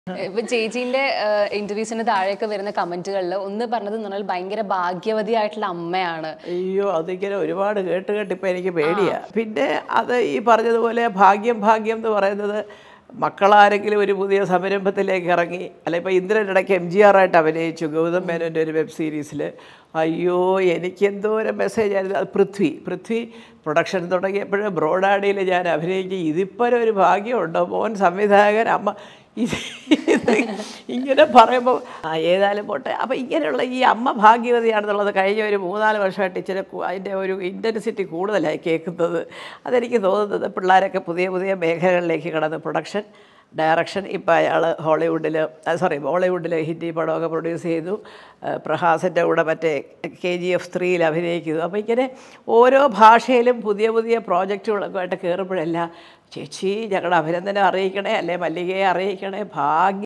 ഇപ്പൊ ചേച്ചീന്റെ ഇന്റർവ്യൂസിന് താഴെയൊക്കെ വരുന്ന കമന്റുകളിൽ ഒന്ന് പറഞ്ഞത് എന്ന് പറഞ്ഞാൽ ഭയങ്കര ഭാഗ്യവതിയായിട്ടുള്ള അമ്മയാണ് അയ്യോ അതിങ്ങനെ ഒരുപാട് കേട്ട് കേട്ട് ഇപ്പം എനിക്ക് പേടിയാ പിന്നെ അത് ഈ പറഞ്ഞതുപോലെ ഭാഗ്യം ഭാഗ്യം എന്ന് പറയുന്നത് മക്കളാരെങ്കിലും ഒരു പുതിയ സംരംഭത്തിലേക്ക് ഇറങ്ങി അല്ല ഇപ്പോൾ ഇന്ദ്രൻ ഇടയ്ക്ക് എം ജി ആർ ആയിട്ട് അഭിനയിച്ചു ഗൗതം മേനോൻ്റെ ഒരു വെബ് സീരീസിൽ അയ്യോ എനിക്ക് എന്തോരം മെസ്സേജ് ആയിരുന്നു അത് പൃഥ്വി പൃഥ്വി പ്രൊഡക്ഷൻ തുടങ്ങിയപ്പോൾ ബ്രോഡാഡിയിൽ ഞാൻ അഭിനയിക്കും ഇതിപ്പോൾ ഒരു ഭാഗ്യമുണ്ടോ മോൻ സംവിധായകൻ അമ്മ ഇത് ഇത് ഇങ്ങനെ പറയുമ്പോൾ ആ ഏതായാലും പോട്ടെ അപ്പോൾ ഇങ്ങനെയുള്ള ഈ അമ്മ ഭാഗ്യവതിയാണെന്നുള്ളത് കഴിഞ്ഞ ഒരു മൂന്നാല് വർഷമായിട്ട് ഇച്ചിരി കു- അതിൻ്റെ ഒരു ഇൻറ്റൻസിറ്റി കൂടുതലായി കേൾക്കുന്നത് അതെനിക്ക് തോന്നുന്നത് പിള്ളേരൊക്കെ പുതിയ പുതിയ മേഖലകളിലേക്ക് കടന്ന് പ്രൊഡക്ഷൻ ഡയറക്ഷൻ ഇപ്പോൾ അയാൾ ഹോളിവുഡിൽ സോറി ബോളിവുഡിൽ ഹിന്ദി പടമൊക്കെ പ്രൊഡ്യൂസ് ചെയ്തു ആ, പ്രഹാസിൻ്റെ കൂടെ മറ്റേ കെ ജി എഫ് ത്രീയിൽ അഭിനയിക്കുന്നു അപ്പോൾ ഇങ്ങനെ ഓരോ ഭാഷയിലും പുതിയ പുതിയ പ്രോജക്റ്റുകളൊക്കെ ആയിട്ട് കയറുമ്പോഴെല്ലാം ചേച്ചി ഞങ്ങളുടെ അഭിനന്ദനം അറിയിക്കണേ അല്ലെ മല്ലികയെ അറിയിക്കണേ ഭാഗ്യം